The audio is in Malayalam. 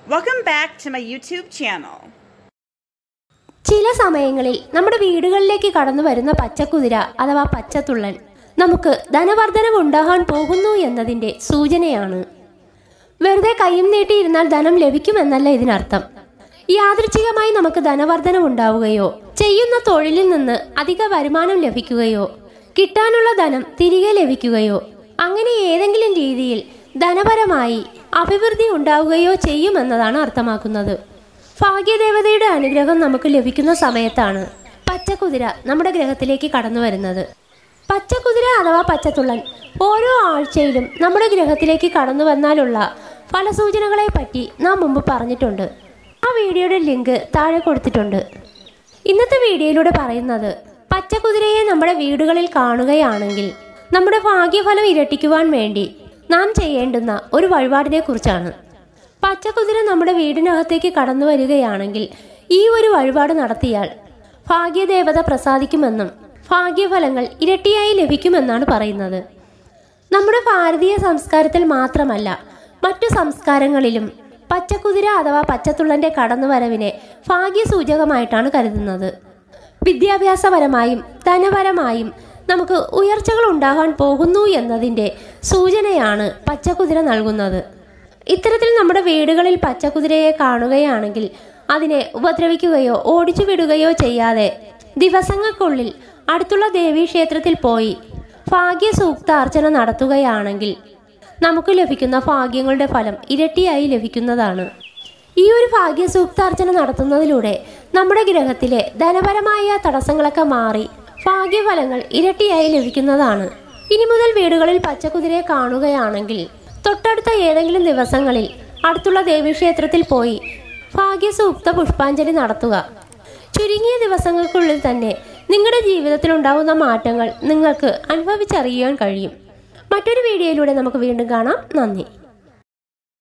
Welcome back to my YouTube channel. ചില സമയങ്ങളിൽ നമ്മുടെ വീടുകളിലേക്ക് കടന്നു വരുന്ന പച്ചക്കുതിര അഥവാ പച്ചത്തുള്ളൻ നമുക്ക് ധനവർദ്ധനവ് ഉണ്ടാകാൻ പോകുന്നു എന്നതിൻ്റെ സൂചനയാണ് വെറുതെ കൈയും നീട്ടിയിരുന്നാൽ ധനം ലഭിക്കുമെന്നല്ല ഇതിനർത്ഥം യാദൃച്ഛികമായി നമുക്ക് ധനവർദ്ധനവ് ഉണ്ടാവുകയോ ചെയ്യുന്ന തൊഴിലിൽ നിന്ന് അധിക വരുമാനം ലഭിക്കുകയോ കിട്ടാനുള്ള ധനം തിരികെ ലഭിക്കുകയോ അങ്ങനെ ഏതെങ്കിലും രീതിയിൽ ധനപരമായി അഭിവൃദ്ധി ഉണ്ടാവുകയോ ചെയ്യുമെന്നതാണ് അർത്ഥമാക്കുന്നത് ഭാഗ്യദേവതയുടെ അനുഗ്രഹം നമുക്ക് ലഭിക്കുന്ന സമയത്താണ് പച്ചക്കുതിര നമ്മുടെ ഗ്രഹത്തിലേക്ക് കടന്നു വരുന്നത് പച്ചക്കുതിര അഥവാ പച്ചത്തുള്ളൻ ഓരോ ആഴ്ചയിലും നമ്മുടെ ഗ്രഹത്തിലേക്ക് കടന്നു വന്നാലുള്ള ഫലസൂചനകളെ പറ്റി നാം മുമ്പ് പറഞ്ഞിട്ടുണ്ട് ആ വീഡിയോയുടെ ലിങ്ക് താഴെ കൊടുത്തിട്ടുണ്ട് ഇന്നത്തെ വീഡിയോയിലൂടെ പറയുന്നത് പച്ചക്കുതിരയെ നമ്മുടെ വീടുകളിൽ കാണുകയാണെങ്കിൽ നമ്മുടെ ഭാഗ്യഫലം ഇരട്ടിക്കുവാൻ വേണ്ടി നാം ചെയ്യേണ്ടുന്ന ഒരു വഴിപാടിനെ കുറിച്ചാണ് പച്ചക്കുതിര നമ്മുടെ വീടിനകത്തേക്ക് കടന്നു വരികയാണെങ്കിൽ ഈ ഒരു വഴിപാട് നടത്തിയാൽ ഭാഗ്യദേവത പ്രസാദിക്കുമെന്നും ഭാഗ്യഫലങ്ങൾ ഇരട്ടിയായി ലഭിക്കുമെന്നാണ് പറയുന്നത് നമ്മുടെ ഭാരതീയ സംസ്കാരത്തിൽ മാത്രമല്ല മറ്റു സംസ്കാരങ്ങളിലും പച്ചക്കുതിര അഥവാ പച്ചത്തുള്ളന്റെ കടന്നുവരവിനെ ഭാഗ്യസൂചകമായിട്ടാണ് കരുതുന്നത് വിദ്യാഭ്യാസപരമായും ധനപരമായും നമുക്ക് ഉയർച്ചകൾ ഉണ്ടാകാൻ പോകുന്നു എന്നതിൻ്റെ സൂചനയാണ് പച്ചക്കുതിര നൽകുന്നത് ഇത്തരത്തിൽ നമ്മുടെ വീടുകളിൽ പച്ചക്കുതിരയെ കാണുകയാണെങ്കിൽ അതിനെ ഉപദ്രവിക്കുകയോ ഓടിച്ചു വിടുകയോ ചെയ്യാതെ ദിവസങ്ങൾക്കുള്ളിൽ അടുത്തുള്ള ദേവീക്ഷേത്രത്തിൽ പോയി ഭാഗ്യസൂക്ത അർച്ചന നടത്തുകയാണെങ്കിൽ നമുക്ക് ലഭിക്കുന്ന ഭാഗ്യങ്ങളുടെ ഫലം ഇരട്ടിയായി ലഭിക്കുന്നതാണ് ഈ ഒരു ഭാഗ്യസൂക്താർച്ചന നടത്തുന്നതിലൂടെ നമ്മുടെ ഗ്രഹത്തിലെ ധനപരമായ തടസ്സങ്ങളൊക്കെ മാറി ഭാഗ്യഫലങ്ങൾ ഇരട്ടിയായി ലഭിക്കുന്നതാണ് ഇനി മുതൽ വീടുകളിൽ പച്ചക്കുതിരയെ കാണുകയാണെങ്കിൽ തൊട്ടടുത്ത ഏതെങ്കിലും ദിവസങ്ങളിൽ അടുത്തുള്ള ദേവീക്ഷേത്രത്തിൽ പോയി ഭാഗ്യസൂക്ത പുഷ്പാഞ്ജലി നടത്തുക ചുരുങ്ങിയ ദിവസങ്ങൾക്കുള്ളിൽ തന്നെ നിങ്ങളുടെ ജീവിതത്തിൽ ഉണ്ടാകുന്ന മാറ്റങ്ങൾ നിങ്ങൾക്ക് അനുഭവിച്ചറിയാൻ കഴിയും മറ്റൊരു വീഡിയോയിലൂടെ നമുക്ക് വീണ്ടും കാണാം നന്ദി